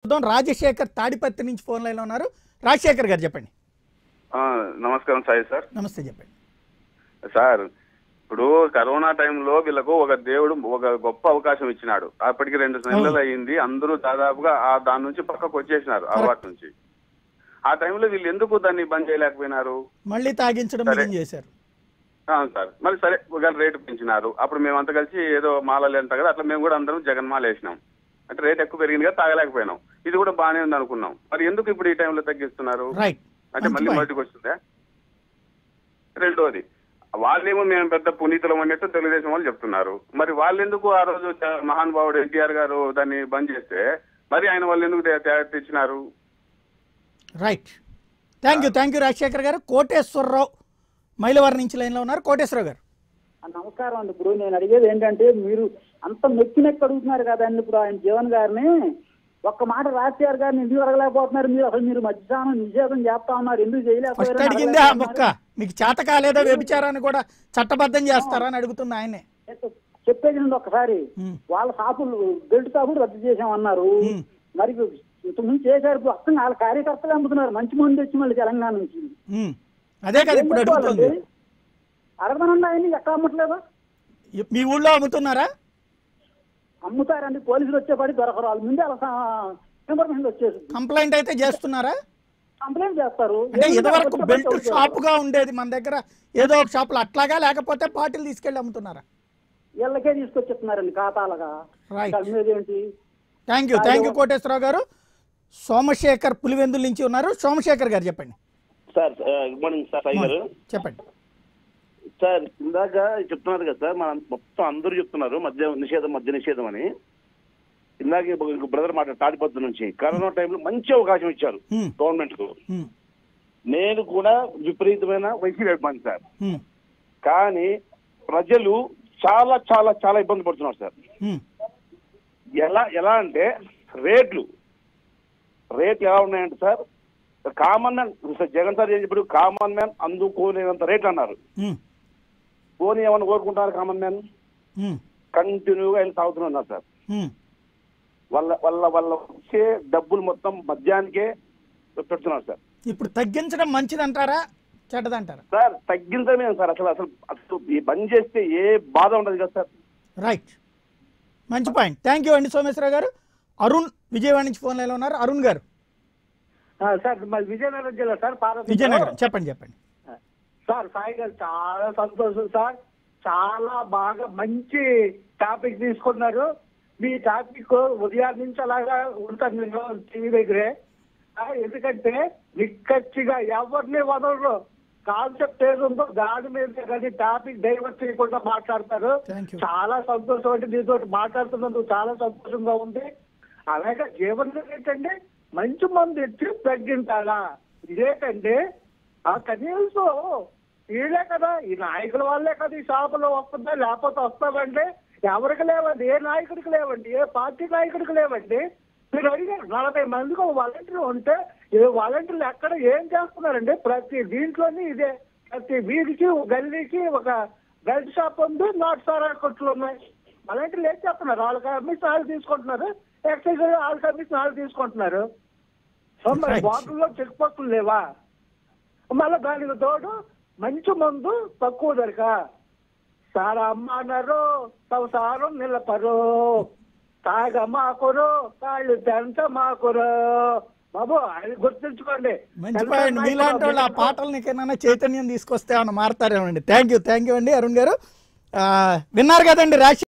చూద్దాం రాజశేఖర్ తాడిపత్రి నుంచి ఫోన్ లైన్లో ఉన్నారు రాజశేఖర్ గారు చెప్పండి ఆ, నమస్కారం సాయి సార్ నమస్తే చెప్పండి సార్ ఇప్పుడు కరోనా టైంలో వీళ్ళకు ఒక దేవుడు ఒక గొప్ప అవకాశం ఇచ్చినాడు అప్పటికి రెండు నెలలు అయింది అందరూ దాదాపుగా ఆ దాని నుంచి పక్కకు వచ్చేసినారు అలవాటు నుంచి ఆ టైంలో వీళ్ళు ఎందుకు దాన్ని బంద్ చేయలేకపోయినారు మళ్ళీ తాగించడం సరే. ఏం చేశారు ఆ, సార్ మరి సరే ఒకవేళ రేటు పెంచినారు అప్పుడు మేమంతా కలిసి ఏదో మాలలు ఎంత కదా అట్లా మేము కూడా అందరం జగన్మాల వేసినాం అంటే రేట్ ఎక్కువ పెరిగింది కదా తాగలేకపోయినాం ఇది కూడా బాగానే ఉంది అనుకున్నాం మరి ఎందుకు ఇప్పుడు ఈ టైంలో తగ్గిస్తున్నారు రైట్ అంటే మళ్ళీ మొదటికి వస్తుందా రెండోది వాళ్ళేమో మేము పెద్ద పునీతులం అన్నట్టు తెలుగుదేశం వాళ్ళు చెప్తున్నారు మరి వాళ్ళు ఎందుకు ఆ రోజు చ- మహానుభావుడు ఎన్టీఆర్ గారు దాన్ని బంద్ చేస్తే మరి ఆయన వాళ్ళు ఎందుకు తే- తే- తెచ్చినారు right thank you thank you Rajasekhar garu Koteswararao మైలవారి నుంచి లైన్లో ఉన్నారు కోటేశ్వరరావు గారు ఆ, నమస్కారం అండి ఇప్పుడు నేను అడిగేది ఏంటంటే మీరు అంత మెక్కి మెక్కి అడుగుతున్నారు కదండి ఇప్పుడు ఆయన జీవన్ గారిని ఒక్క మాట రాజశేఖర్ గారిని ఎందుకు అడగలేకపోతున్నారు మీరు అసలు మీరు మధ్యాహ్నం నిషేధం చేస్తా ఉన్నారు ఎందుకు ఫస్ట్ చేయలేకపోయారు అడిగిందే ఆ మొక్క మీకు చేత కాలేదా వ్యభిచారాన్ని కూడా చట్టబద్ధం చేస్తారా అని అడుగుతుంది ఆయనే చెప్పేది నుండి ఒక్కసారి ఉమ్. వాళ్ళ షాపులు బెల్ట్ షాపులు రద్దు చేసామన్నారు ఉమ్. మరి ఇంతకుముందు చేశారు ఇప్పుడు అర్థం వాళ్ళ కార్యకర్తలు అమ్ముతున్నారు మంచి మంది వచ్చి మళ్ళీ తెలంగాణ నుంచి ఉమ్. అదే కదా ఇప్పుడు అడుగుతుంది అడగనండి ఆయన ఎక్కడ అమ్మట్లేదా మీ ఊళ్ళో అమ్ముతున్నారా అమ్ముతారండి పోలీసులు వచ్చేపాటి దొరకరు వాళ్ళ ముందే అలా ఇన్ఫర్మేషన్ వచ్చేసి కంప్లైంట్ అయితే చేస్తున్నారా కంప్లైంట్ చేస్తారు అంటే ఏముంది ఇదివరకు వచ్చే బెల్ట్ పని ఎవరు షాపుగా ఉండేది మన దగ్గర ఏదో ఒక షాపులో అట్లాగా లేకపోతే పార్టీలు తీసుకెళ్ళి అమ్ముతున్నారా వీళ్ళకే తీసుకొచ్చిస్తున్నారండి ఖాతాలుగా Right. కలిమేది ఏంటి thank you thank you Koteswararao garu Somasekhar Pulivendula నుంచి ఉన్నారు సోమశేఖర్ గారు చెప్పండి sir good morning sir Sai garu చెప్పండి సార్ ఇందాక చెప్తున్నారు కదా సార్ మన మొత్తం అందరూ చెప్తున్నారు మద్య నిషేధం మద్య నిషేధం అని ఇందాక బ్రదర్ మాట తాడిపత్రి నుంచి కరోనా టైంలో మంచి అవకాశం ఇచ్చారు Hmm. గవర్నమెంట్ కు ఉమ్, నేను కూడా విపరీతమైన వైసీపీ అభిమాని సార్ ఉమ్, కానీ ప్రజలు చాలా చాలా చాలా ఇబ్బంది పడుతున్నారు సార్ ఉమ్, ఎలా ఎలా అంటే రేట్లు రేట్లు ఎలా ఉన్నాయంటే sir common man sir Jagan sir ఏం చెప్పారు కామన్ మ్యాన్ అందుకోలేనంత రేట్లు అన్నారు ఉమ్, పోనీ ఏమన్నా కోరుకుంటారు కామన్ మ్యాన్ ఉమ్, కంటిన్యూగా వెళ్ళి తాగుతున్నారు సార్ ఉమ్. వాళ్ళ వాళ్ళ వాళ్ళ వచ్చే డబ్బులు మొత్తం మద్యానికే పెడుతున్నారు సార్ ఇప్పుడు తగ్గించడం మంచిదంటారా చెడ్డదంటారా సార్ తగ్గించడమే సార్ అసలు అసలు అసలు ఈ బంద్ చేస్తే ఏ బాధ ఉండదు కదా సార్ రైట్ మంచి పాయింట్ థ్యాంక్ యూ అండి సోమేశ్వరరావు గారు అరుణ్ విజయవాడ నుంచి ఫోన్ లైన్లో ఉన్నారు అరుణ్ గారు ఆ, సార్ మరి విజయనగరం జిల్లా సార్ పార్వతీపురం. విజయనగరం చెప్పండి చెప్పండి సార్ సాయి గారు చాలా సంతోషం సార్ చాలా బాగా మంచి టాపిక్ తీసుకున్నారు మీ టాపిక్ ఉదయం నుంచి అలాగా ఉంటాను నేను టీవీ దగ్గరే ఆ, ఎందుకంటే నిక్కచ్చిగా ఎవరిని వదలరు కాన్సెప్ట్ ఏది ఉందో దాని మీద కానీ టాపిక్ డైవర్ట్ చేయకుండా మాట్లాడతారు Thank you. చాలా సంతోషం అంటే మీతో మాట్లాడుతున్నందుకు చాలా సంతోషంగా ఉంది అలాగే జీవన్ ఏంటంటే మంచి మంది ఎత్తి తగ్గించాలా ఇదేంటంటే ఆ కనీసం వీళ్ళే కదా ఈ నాయకుల వాళ్ళే కదా ఈ షాపులో వస్తుందా లేకపోతే వస్తామంటే ఎవరికి లేవండి ఏ నాయకుడికి లేవండి ఏ పార్టీ నాయకుడికి లేవండి మీరు అడిగారు నలభై మందికి ఒక వాలంటీర్ ఉంటే ఏ వాలంటీర్లు ఎక్కడ ఏం చేస్తున్నారండి ప్రతి దీంట్లోని ఇదే ప్రతి వీధికి ఒక గల్లీకి ఒక బెల్ట్ షాప్ ఉంది నాట్ సారా కొట్లు ఉన్నాయి వాలంటీర్లు ఏం చేస్తున్నారు వాళ్ళ కమిషన్ వాళ్ళు తీసుకుంటున్నారు ఎక్సైజ్ వాళ్ళ కమిషన్ వాళ్ళు తీసుకుంటున్నారు సో మరి Right. బాటిల్లో చెక్ పోస్టులు లేవా మళ్ళీ దానికి తోడు మంచి మందు తక్కువ ధరక సారా అమ్మ అన్నారు సంసారం నిలపరు తాగ మాకురు కాళ్ళు తెంచ మాకురు బాబు అది గుర్తుంచుకోండి మంచి పాయింట్ మీలాంటి వాళ్ళు ఆ పాటలనికైనా చైతన్యం తీసుకొస్తే ఏమైనా మారుతారేమోండి థ్యాంక్ యూ థ్యాంక్ యూ అండి అరుణ్ గారు ఆ, విన్నారు కదండి రాశి